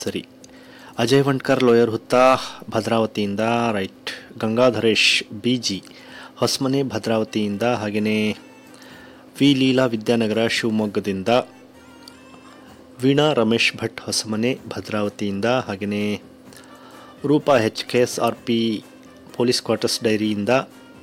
ಸರಿ ಅಜಯ್ ವಂಟ್ಕರ್ ಲೋಯರ್ ಹುತ್ತಾ ಭದ್ರಾವತಿಯಿಂದ ರೈಟ್ ಗಂಗಾಧರೇಶ್ ಬಿ ಜಿ ಹೊಸಮನೆ ಭದ್ರಾವತಿಯಿಂದ ಹಾಗೆಯೇ ವಿ ಲೀಲಾ ವಿದ್ಯಾನಗರ ಶಿವಮೊಗ್ಗದಿಂದ ವೀಣಾ ರಮೇಶ್ ಭಟ್ ಹೊಸಮನೆ ಭದ್ರಾವತಿಯಿಂದ ಹಾಗೆಯೇ Roopa H K S R P police quarters ಡೈರಿಯಿಂದ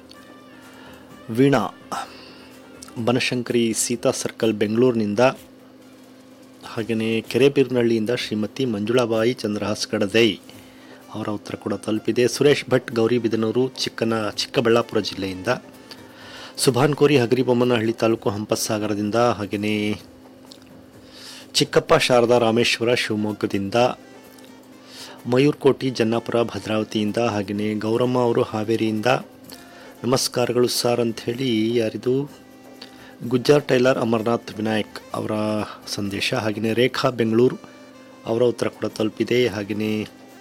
ವೀಣಾ ಬನಶಂಕರಿ ಸೀತಾ ಸರ್ಕಲ್ ಬೆಂಗಳೂರಿನಿಂದ ಹಾಗೆಯೇ ಕೆರೆಬೀರ್ನಹಳ್ಳಿಯಿಂದ ಶ್ರೀಮತಿ ಮಂಜುಳಾಬಾಯಿ ಚಂದ್ರಹಾಸ್ ಕಡದೈ ಅವರ ಉತ್ತರ ಕೂಡ ತಲುಪಿದೆ ಸುರೇಶ್ ಭಟ್ ಗೌರಿಬಿದನೂರು ಚಿಕ್ಕನ ಚಿಕ್ಕಬಳ್ಳಾಪುರ ಜಿಲ್ಲೆಯಿಂದ ಸುಭಾನ್ ಕೋರಿ ಹಗರಿಬೊಮ್ಮನಹಳ್ಳಿ ತಾಲೂಕು ಹಂಪಸಾಗರದಿಂದ ಹಾಗೆಯೇ ಚಿಕ್ಕಪ್ಪ ಶಾರದಾ ರಾಮೇಶ್ವರ ಶಿವಮೊಗ್ಗದಿಂದ ಮಯೂರ್ ಕೋಟಿ ಜನ್ನಾಪುರ ಭದ್ರಾವತಿಯಿಂದ ಹಾಗೆಯೇ ಗೌರಮ್ಮ ಅವರು ಹಾವೇರಿಯಿಂದ ನಮಸ್ಕಾರಗಳು ಸರ್ ಅಂಥೇಳಿ ಯಾರಿದು ಗುಜ್ಜಾರ್ ಟೈಲರ್ ಅಮರ್ನಾಥ್ ವಿನಾಯಕ್ ಅವರ ಸಂದೇಶ ಹಾಗೆಯೇ ರೇಖಾ ಬೆಂಗಳೂರು ಅವರ ಉತ್ತರ ಕೂಡ ತಲುಪಿದೆ ಹಾಗೆಯೇ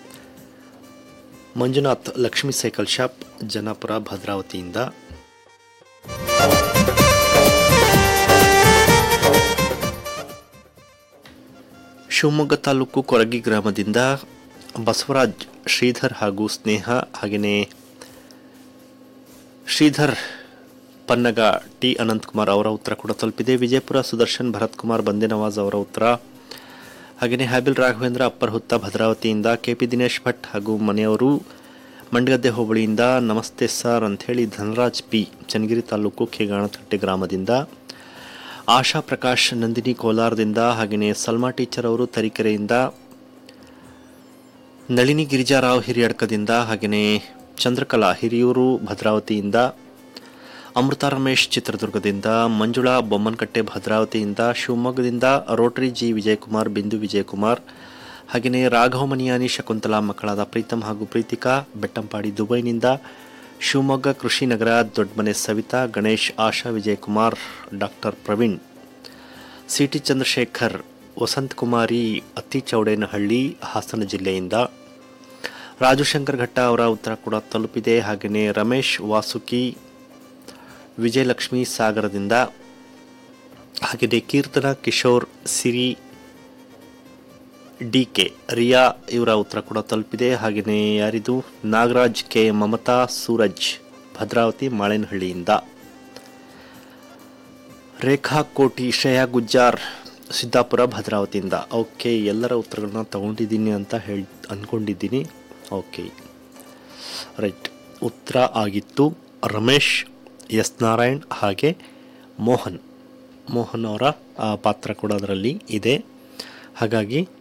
ಮಂಜುನಾಥ್ ಲಕ್ಷ್ಮೀ ಸೈಕಲ್ ಶಾಪ್ ಜನಾಪುರ ಭದ್ರಾವತಿಯಿಂದ ಶಿವಮೊಗ್ಗ ತಾಲೂಕು ಕೊರಗಿ ಗ್ರಾಮದಿಂದ ಬಸವರಾಜ್ ಶ್ರೀಧರ್ ಹಾಗೂ ಸ್ನೇಹ ಹಾಗೆಯೇ ಶ್ರೀಧರ್ ಪನ್ನಗ ಟಿ ಅನಂತಕುಮಾರ್ ಅವರ ಉತ್ತರ ಕೂಡ ತಲುಪಿದೆ ವಿಜಯಪುರ ಸುದರ್ಶನ್ ಭರತ್ ಕುಮಾರ್ ಬಂದೆ ನವಾಜ್ ಅವರ ಉತ್ತರ ಹಾಗೆಯೇ ಹ್ಯಾಬಿಲ್ ರಾಘವೇಂದ್ರ ಅಪ್ಪರ್ ಹುತ್ತ ಭದ್ರಾವತಿಯಿಂದ ಕೆ ಪಿ ದಿನೇಶ್ ಭಟ್ ಹಾಗೂ ಮನೆಯವರು ಮಂಡಗದ್ದೆ ಹೋಬಳಿಯಿಂದ ನಮಸ್ತೆ ಸರ್ ಅಂಥೇಳಿ ಧನರಾಜ್ ಪಿ ಚನ್ನಗಿರಿ ತಾಲೂಕು ಖೇಗಾಣತಟ್ಟೆ ಗ್ರಾಮದಿಂದ ಆಶಾ ಪ್ರಕಾಶ್ ನಂದಿನಿ ಕೋಲಾರದಿಂದ ಹಾಗೆಯೇ ಸಲ್ಮಾ ಟೀಚರ್ ಅವರು ತರೀಕೆರೆಯಿಂದ ನಳಿನಿ ಗಿರಿಜಾರಾವ್ ಹಿರಿಯಡ್ಕದಿಂದ ಹಾಗೆಯೇ ಚಂದ್ರಕಲಾ ಹಿರಿಯೂರು ಭದ್ರಾವತಿಯಿಂದ ಅಮೃತ ರಮೇಶ್ ಚಿತ್ರದುರ್ಗದಿಂದ ಮಂಜುಳಾ ಬೊಮ್ಮನಕಟ್ಟೆ ಭದ್ರಾವತಿಯಿಂದ ಶಿವಮೊಗ್ಗದಿಂದ ರೋಟರಿ ಜಿ ವಿಜಯಕುಮಾರ್ ಬಿಂದು ವಿಜಯಕುಮಾರ್ ಹಾಗೆಯೇ ರಾಘವ ಮನಿಯಾನಿ ಶಕುಂತಲಾ ಮಕ್ಕಳಾದ ಪ್ರೀತಮ್ ಹಾಗೂ ಪ್ರೀತಿಕಾ ಬೆಟ್ಟಂಪಾಡಿ ದುಬೈನಿಂದ Shivamogga Krishi Nagar Doddamane Savitha Ganesh Asha Vijayakumar doctor Praveen C T Chandrashekar Vasanth Kumari Attichowdenahalli Hassan ಜಿಲ್ಲೆಯಿಂದ ರಾಜುಶಂಕರ್ ಘಟ್ಟ ಅವರ ಉತ್ತರ ಕೂಡ ತಲುಪಿದೆ ಹಾಗೆಯೇ ರಮೇಶ್ ವಾಸುಕಿ ವಿಜಯಲಕ್ಷ್ಮಿ ಸಾಗರದಿಂದ ಹಾಗೆಯೇ ಕೀರ್ತನ ಕಿಶೋರ್ ಸಿರಿ ಡಿ ಕೆ ರಿಯಾ ಇವರ ಉತ್ತರ ಕೂಡ ತಲುಪಿದೆ ಹಾಗೆಯೇ ಯಾರಿದು ನಾಗರಾಜ್ ಕೆ ಮಮತಾ ಸೂರಜ್ ಭದ್ರಾವತಿ ಮಾಳೇನಹಳ್ಳಿಯಿಂದ ರೇಖಾ ಕೋಟಿ ಶ್ರೇಯಾ ಗುಜ್ಜಾರ್ ಸಿದ್ದಾಪುರ ಭದ್ರಾವತಿಯಿಂದ ಓಕೆ ಎಲ್ಲರ ಉತ್ತರಗಳನ್ನ ತಗೊಂಡಿದ್ದೀನಿ ಅಂತ ಹೇಳಿ ಅಂದ್ಕೊಂಡಿದ್ದೀನಿ ಓಕೆ ರೈಟ್ ಉತ್ತರ ಆಗಿತ್ತು ರಮೇಶ್ ಎಸ್ ನಾರಾಯಣ್ ಹಾಗೆ ಮೋಹನ್ ಮೋಹನ್ ಅವರ ಆ, ಪಾತ್ರ ಕೂಡ ಅದರಲ್ಲಿ ಇದೆ ಹಾಗಾಗಿ